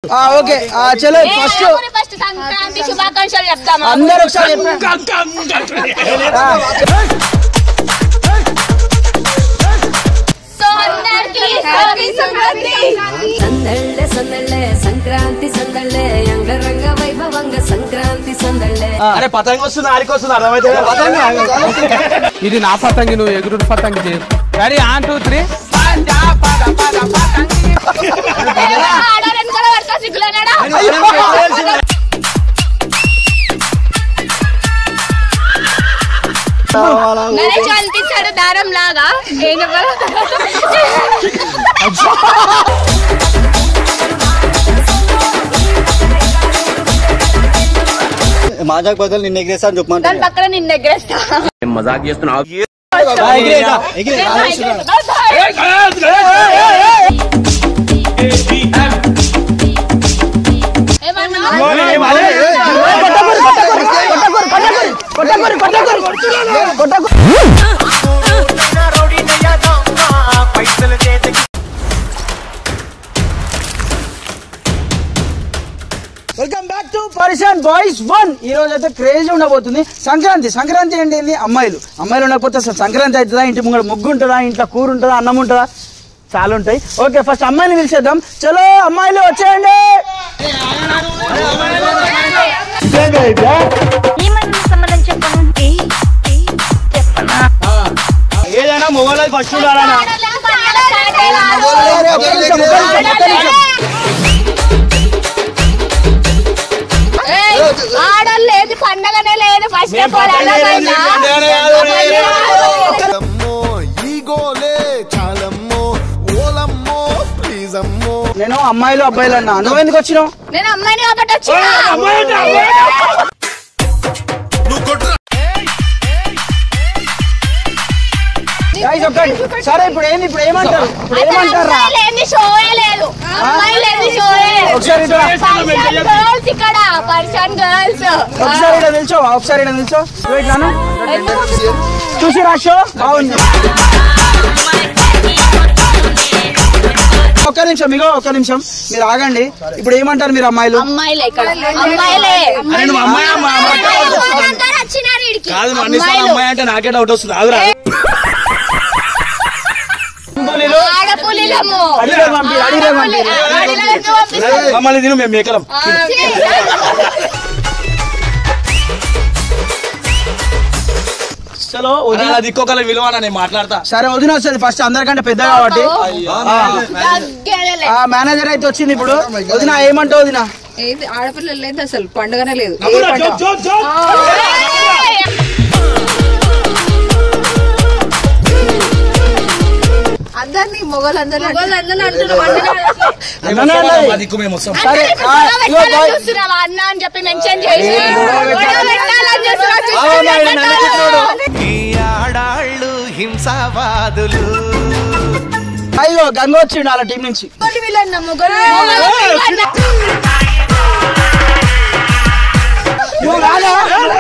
ఆ, ఓకే ఆ, చలో ఫస్ట్ ఫస్ట్ సంక్రాంతి శుభాకాంక్షలు చెప్తామా అందరు ఒకసారి చెప్పండి. ఆ, సో అందరికి హ్యాపీ సంక్రాంతి సందళ్ళే సందళ్ళే సంక్రాంతి సందళ్ళే అంగరంగ వైభవంగ సంక్రాంతి సందళ్ళే అరే పతంగి వస్తుంది ఆడికి వస్తుంది అర్థమైతే ఇది నా పతంగి నువ్వు ఎగురు పతంగి చేయు రెడీ ఆన్ టూ త్రీ ఆడవాళ్ళని కూడా పడతా సిగ్గులేనాడా నరేష్ అల్పించాడు దారం లాగా ఏం చెప్పాలి మాజాకు బదులు నిన్న ఎగిరేసాను దాని చెప్పమంటాను పక్కన నిన్ను ఎగ్గరేస్తా మజాక్ చేస్తున్నావు welcome back to Pareshan boys one ఈ రోజు అయితే క్రేజ్ ఉండబోతుంది సంక్రాంతి సంక్రాంతి అంటే ఏంది అమ్మాయిలు అమ్మాయిలు ఉండకపోతే అసలు సంక్రాంతి అవుతుందా ఇంటి ముంగడ ముగ్గు ఉంటుందా ఇంట్లో కూర ఉంటుందా అన్నం ఉంటుందా చాలా ఉంటాయి ఓకే ఫస్ట్ అమ్మాయిని పిలిచేద్దాం చలో అమ్మాయిలు వచ్చేయండి ఏదైనా మొగలు ఫస్ట్ ఉండాలన్నా ఒక్క నిమిషం, ఒక్క నిమిషం, ఒక్క నిమిషం. ఆడలు లేదు పండగనే లేదు ఫస్ట్ ఆఫ్ ఆల్ అమ్మో ఈగోలే చాలమ్మో ఓలమ్మో ప్లీజ్ అమ్మో నేను అమ్మాయిలు అబ్బాయిలు అన్నా నువ్వు ఎందుకు వచ్చినావు నేను అమ్మాయిని కాబట్టి వచ్చిన నువ్వు కొట్రా Guys, ఒక్కటి. సరే ఇప్పుడు ఏంది ఇప్పుడు ఏమంటారు ఇప్పుడు ఏమంటారా అమ్మాయి లేని షోయే లేదు అమ్మాయి లేని షోయే లేదు ఒకసారి ఇటు రా. పర్సన్ గర్ల్స్ ఇక్కడ పర్సన్ గర్ల్స్ ఒకసారి ఇక్కడ నిల్చో ఒకసారి ఇక్కడ నిల్చో నువ్వు ఇట్లాను చూసి రా షో బాగుంది ఒక్క నిమిషం ఇగో ఒక్క నిమిషం మీరు ఆగండి ఇప్పుడు ఏమంటారు మీరు అమ్మాయిలు అమ్మాయిలే ఇక్కడ అమ్మాయిలే అరే నువ్వు అమ్మాయి అమ్మా అందరూ వచ్చినారు ఈడికి కాదు నువ్వు అన్నిసార్లు అమ్మాయి అంటే నాకే డౌట్ వస్తుంది ఆగురా ఆడపులిలము అడిగిరే పంపి అడిగిరే పంపి ఆడపిల్లలను పంపిస్తారు. మమ్మల్ని తిను మేము మేకలం ఆ, చలో వదిన వదిన దిక్కొకల విలువ అన్న నేను మాట్లాడతా సరే వదిన వస్తుంది ఫస్ట్ అందరికంటే పెద్ద కాబట్టి దగ్గరలే. ఆ మేనేజర్ అయితే వచ్చింది ఇప్పుడు వదిన ఏమంటావు వదిన ఏది ఆడపిల్లలు లేదు అసలు పండుగనే లేదు అందరినీ మొగలందరూ మగవాళ్ళందరూ అంటున్నారు, వంటనే అన్ననే మా దిక్కు మేము వస్తాం సరే ఆ, గొడవ ఇగో పెట్టాలని బాయ్. చూస్తున్నావా అన్న అని చెప్పి మెన్షన్ చేసి గొడవ పెట్టాలని- గొడవ పెట్టాలని చూస్తున్నావా? ఆవో మరి నన్ను తిట్టుకోడు. ఈ ఆడాళ్ళు హింసావాదులు అయ్యో గంగ వచ్చిండు వాళ్ళ టీం నుంచి నువ్వు రాదా?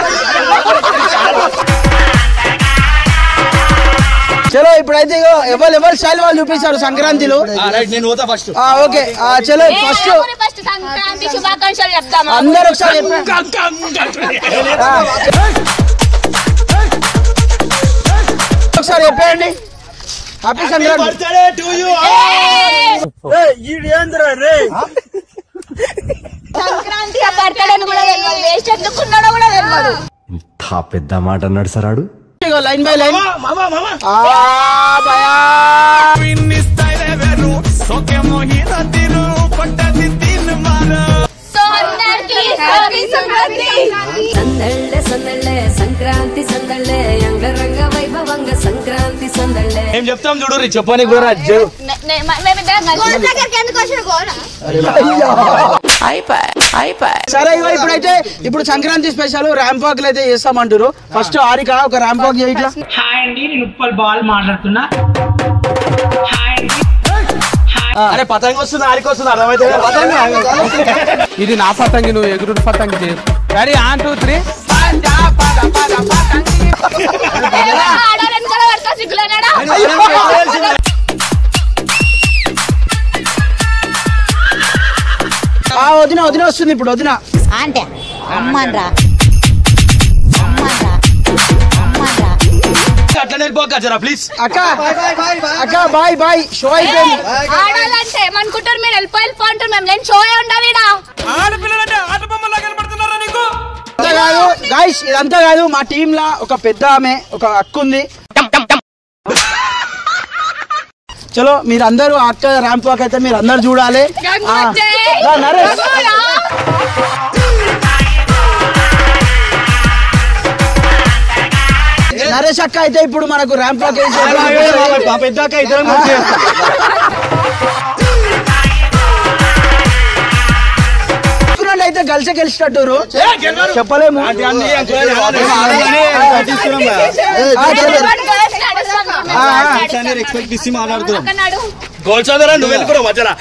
చలో ఇప్పుడైతే ఇగో ఎవరు ఎవరు స్టైల్ వాళ్ళు చూపిస్తారు సంక్రాంతిలో రైట్ నేను పోతా ఫస్ట్ ఆ, ఓకే ఆ, చలో ఫస్ట్ ఎవరు ఫస్ట్ సంక్రాంతి శుభాకాంక్షలు చెప్తామా అందరు ఒకసారి చెప్పండి. ఆ. ఒకసారి చెప్పేయండి happy Sankranti birthday to you Sankranti ఆ బర్త్డే కూడా తెలియదు వేస్ట్ ఎందుకున్నాడో కూడా తెలియదు ఇంత పెద్ద మాట అన్నాడు సరాడు ఇగో లైన్ బై లైన్ మామా మామా ఆ, భయా. సో అందరికి హ్యాపీ సంక్రాంతి సందళ్ళే సందళ్ళే సంక్రాంతి సందళ్ళే అంగరంగ వైభవంగ సంక్రాంతి సందళ్ళే ఏం చెప్తాం చూడు రీ చెప్పని కూడా రాజు నే- నే- మ- మేమిద్దరం కలిసి దగ్గరికి ఎందుకు వచ్చిన గోడ సరే ఇగో ఇప్పుడైతే ఇప్పుడు సంక్రాంతి స్పెషల్ ర్యాంప్ వాక్ అయితే చేస్తామంటారు ఫస్ట్ ఆరిక ఒక ర్యాంప్ వాక్ చేయి ఇట్లా హాయ్ అండి నేను ఉప్పల్ బాల్ మాట్లాడుతున్నా హాయ్ అండి అరే పతంగి వస్తుంది ఆడికి వస్తుంది అర్థమైతే ఇది నా పతంగి నువ్వు ఎగురు పతంగి చేయు రెడీ ఆన్ టూ త్రీ ఆడవాళ్ళని కూడా పడతా సిగ్గులేనాడా ఆ వదిన వదిన వస్తుంది ఇప్పుడు వదిన అంటే అమ్మన్రా అట్లా నేర్పోక జరా ప్లీజ్ అక్క అక్క బాయ్ బాయ్ షో అయిపోయింది ఆడాలంటే ఏమనుకుంటారు మీరు వెళ్ళిపోయి వెళ్ళిపోంటారు మేము నేను షో ఉండాలి ఈడ. అంతా కాదు గాయస్ ఇదంతా కాదు మా టీమ్ లా ఒక పెద్ద ఆమె ఒక అక్క ఉంది చలో మీరు అందరూ అక్క ర్యాంప్ వాక్ అయితే మీరు అందరు చూడాలి ఆ, రా, నరేష్ నరేష్ అక్క అయితే ఇప్పుడు మనకు ర్యాంప్ వాక్ వేసి పెద్ద అక్క ఇద్దరం కలిసి చేస్తాం. చూడండి అయితే కలిసి గెలిచినట్టు చెప్పలేము ఆడగానే తీసుకున్నాం కదా. ఆ, చలో. ఎవరు girls నడుస్తాం మేము ఆ, ఆ. girls ఇట్లానే రెస్పెక్ట్ ఇచ్చి మాట్లాడుతున్నాం అక్కడ నడు. గోల్ చదరా నువ్వు వెళ్ళిపోరావు మధ్యలో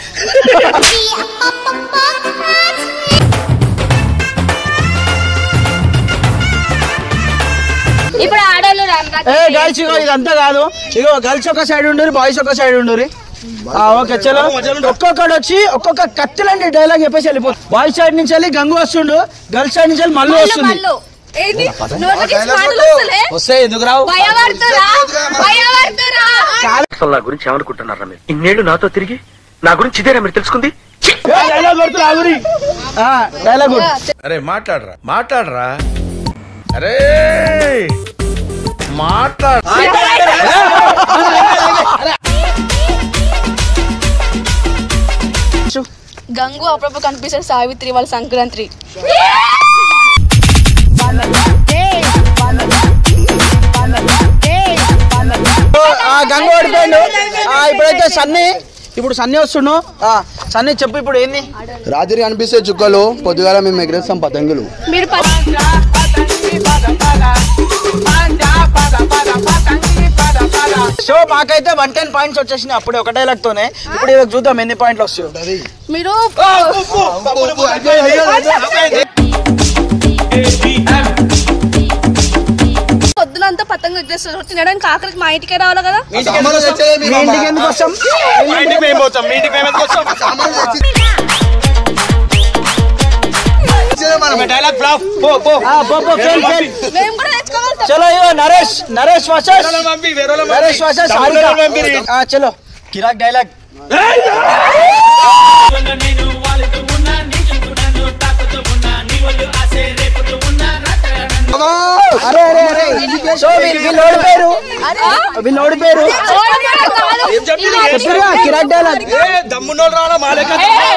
ఇప్పుడు ఆడోళ్ళు రంగా ఏ గర్ల్స్ ఇగో ఇదంతా కాదు ఇగో గర్ల్స్ ఒక సైడ్ ఉండరు బాయ్స్ ఒక సైడ్ ఉండరు ఓకే చలో ఒక్కొక్కడు వచ్చి ఒక్కొక్క కత్తిలాంటి డైలాగ్ చెప్పేసి వెళ్ళిపోతుంది బాయ్స్ సైడ్ నుంచి వెళ్ళి గంగు వస్తుండు గర్ల్స్ సైడ్ నుంచి వెళ్ళి మళ్ళీ వస్తుంది మళ్ళు ఏంటి నోటికి మాటలు వస్తలే వస్తే ఎందుకు రావు భయపడుతురా భయపడుతురా అసలు నా గురించి ఏమనుకుంటున్నారా మీరు ఇన్నేళ్లు నాతో తిరిగి నా గురించి ఇదేనా మీరు తెలుసుకుంది డైలాగ్ కొడుతున్నా ఆగురి డైలాగ్ అరే మాట్లాడరా మాట్లాడరా అరే మాట్లాడ గంగు అప్పుడప్పుడు కనిపిస్తారు సావిత్రి వాళ్ళ సంక్రాంతి ఆ గంగు ఓడిపోయిండు ఆ, ఇప్పుడైతే సన్నీ ఇప్పుడు సన్నీ వస్తుండు ఆ, సన్నీ చెప్పు ఇప్పుడు ఏంది రాత్రి కనిపిస్తే చుక్కలు పొద్దుగాల మేము ఎగరేస్తాం పతంగులు మీరు ప- సో మాకైతే వన్ టెన్ పాయింట్స్ వచ్చేసినాయి అప్పుడే ఒక డైలాగ్ తోనే ఇప్పుడు ఇవాళ చూద్దాం ఎన్ని పాయింట్లు వస్తాయి మీరు పొద్దునంతా పతంగ ఎగ్గేస్తారు తినడానికి ఆఖరికి మా ఇంటికే రావాలి కదా మీ ఇంటికి ఎందుకు వస్తాం మా ఇంటికి మేము పోతాం మీ ఇంటికి మేము ఎందుకు వస్తాం డైలాగ్ ఫ్లాప్ పో పో ఆ, పో, పో, ఫెయిల్, ఫెయిల్. మేము కూడా తెచ్చుకోవాలి చలో ఇగో నరేష్ నరేష్ వర్సెస్ వేరే పంపి వేరే వాళ్ళని నరేష్ పంపి. వర్సెస్ తమ్ముళ్ళని హారిక పంపిరి. ఆ, చలో కిరాక్ డైలాగ్ అరే అరే అరే సో వీళ్ళు వీళ్ళు ఓడిపోయారు వీళ్ళు ఓడిపోయారు ఏం చెప్పింది? చెప్పారుగా కిరాక్ డైలాగ్ ఏ, దమ్మున్నోళ్ళు రాలా మా లెక్క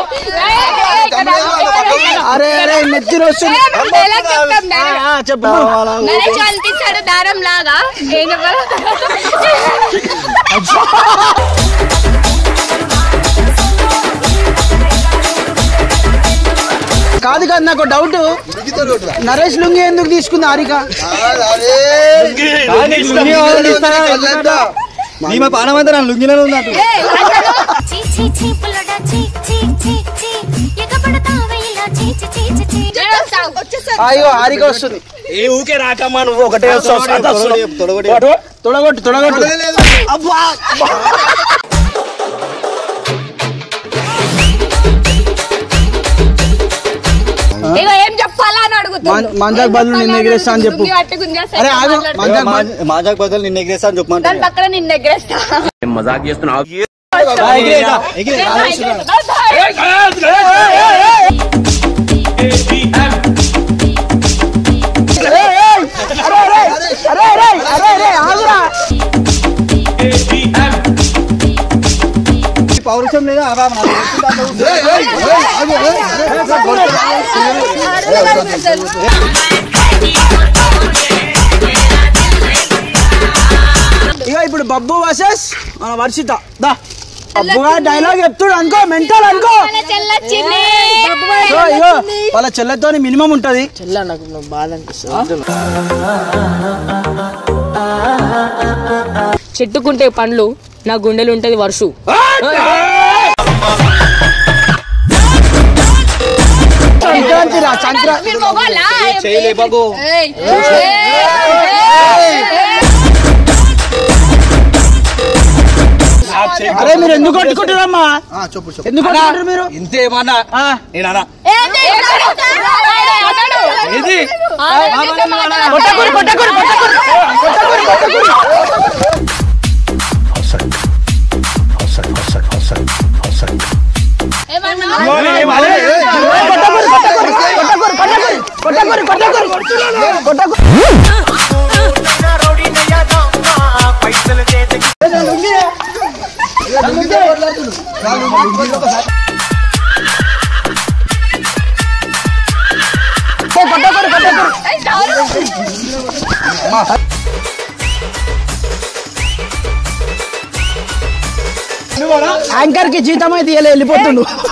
అరే అరే నెత్తి వస్తుంది ఆ, ఆ, చెప్పు నరేష్ అనిపిస్తాడు దారం లాగా ఏం చెప్పాలి కాదు కాదు నాకు డౌట్ నరేష్ లుంగి ఎందుకు తీసుకుంది హారిక ఈమె పానమంతా నా లుంగిలో ఉన్నట్టు అయ్యో హారిక వస్తుంది ఏ ఊకే రాకమ్మా నువ్వు ఒకటే వస్తావు సాత వస్తున్నావు. తొడగొట్టి. వాడు, తొడగొట్టు తొడగొట్టు ఇక ఏం చెప్పాలా అని అడుగుతుంది మం- మంజాకు బదులు నిన్ను ఎగిరేస్తా అని చెప్పు. అరే ఆగు మంజాకు బదులు- మాజాక్ బదులు నిన్న ఎగరేస్తా అని దాని చెప్పమంటారు పక్కన నిన్ను ఎగరేస్తా మజాక్ చేస్తున్నావు ఏయ్, ఏయ్, అరే అరే అరే అరే అరే అరే ఆగురా పౌరుషం లేదా అలా మన ఇక ఇప్పుడు బబ్బు వర్సెస్ మన వర్షిత దా బబ్బుగా డైలాగ్ చెప్తుడు అనుకో మెంటల్ అనుకో చెల్లొచ్చింది సో ఇగో వాళ్ళ చెల్లెతో మినిమం ఉంటది చెట్టుకుంటే పండ్లు నా గుండెలు ఉంటది వర్షు సంక్రాంతి రా సంక్రాంతి మీరు మొగోళ్ళా? చేయలే బాబు ఏయ్, ఏయ్, ఏయ్, ఏయ్. అరే మీరు ఎందుకు కొట్టుకుంటారమ్మా ఆ, చెప్పు చెప్పు ఎందుకు కొట్టుకుంటారు మీరు ఇంతేమన్నా ఆ, నేనన్నా ఏంది? ఇది కొట్టకూరి కొట్టకూరి కొట్టకూరి కొట్టకూరి కొట్టకూరి కొట్టకూరి కొట్టకూరి కొట్టకూరి కొట్టకూరి కొట్టకూరి కొట్టకూరి కొట్టకూరి కొట్టకూరి కొట్టకూరి యాంకర్ కి జీతం అయితే ఇయ్యలే వెళ్ళిపోతుండు